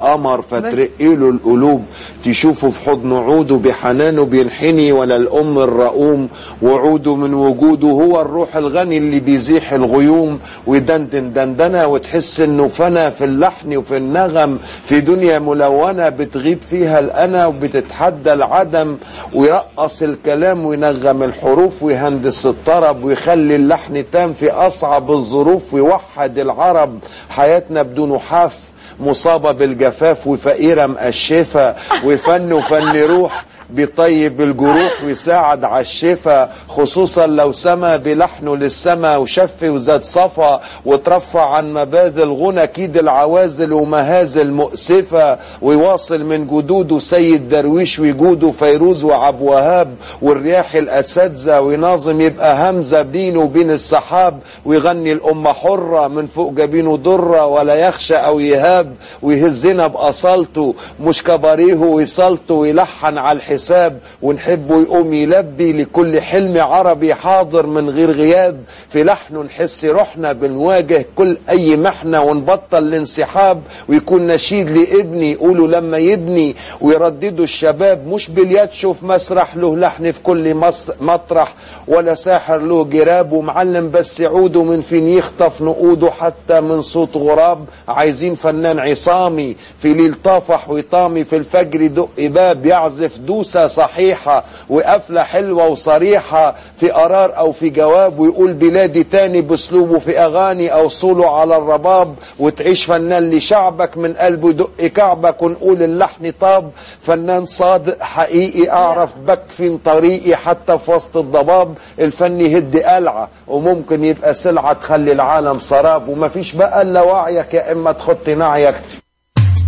قمر فترقي له القلوب تشوفه في حضن عوده بحنانه بينحني ولا الام الرؤوم وعوده من وجوده هو الروح الغني اللي بيزيح الغيوم ويدندن دندنه وتحس انه فنى في اللحن وفي النغم في دنيا ملونه بتغيب فيها الانا وبتتحدى العدم ويرقص الكلام وينغم الحروف ويهندس الطرب ويخلي اللحن تام في اصعب الظروف ويوحد العرب حياتنا بدون حاف مصابة بالجفاف وفقيرة مقشفة وفن وفن روح بيطيب الجروح ويساعد على الشفا خصوصا لو سما بلحنه للسما وشف وزاد صفا وترفع عن مباذل غنى كيد العوازل ومهازل مؤسفة ويواصل من جدوده سيد درويش وجوده فيروز وعبد وهاب والرياح الأساتذة ويناظم يبقى همزة بينه وبين السحاب ويغني الأمة حرة من فوق جبينه ضرة ولا يخشى أو يهاب ويهزنا بأصالته مش كباريه ويصالته ويلحن على الحساب ونحبه يقوم يلبي لكل حلم عربي حاضر من غير غياب في لحنه نحس روحنا بنواجه كل أي محنة ونبطل الانسحاب ويكون نشيد لابني يقولوا لما يبني ويرددوا الشباب مش باليد شوف مسرح له لحن في كل مصر مطرح ولا ساحر له جراب ومعلم بس عوده من فين يخطف نقوده حتى من صوت غراب عايزين فنان عصامي في ليل طافح ويطامي في الفجر يدق باب يعزف دوسة صحيحة وقفلة حلوة وصريحة في قرار أو في جواب ويقول بلادي تاني بأسلوبه في أغاني أو صوله على الرباب وتعيش فنان لشعبك من قلبه يدق كعبك ونقول اللحن طاب فنان صادق حقيقي أعرف بكفين طريقي حتى في وسط الضباب الفن يهد قلعة وممكن يبقى سلعة تخلي العالم سراب ومفيش بقى إلا وعيك يا إما تخط نعيك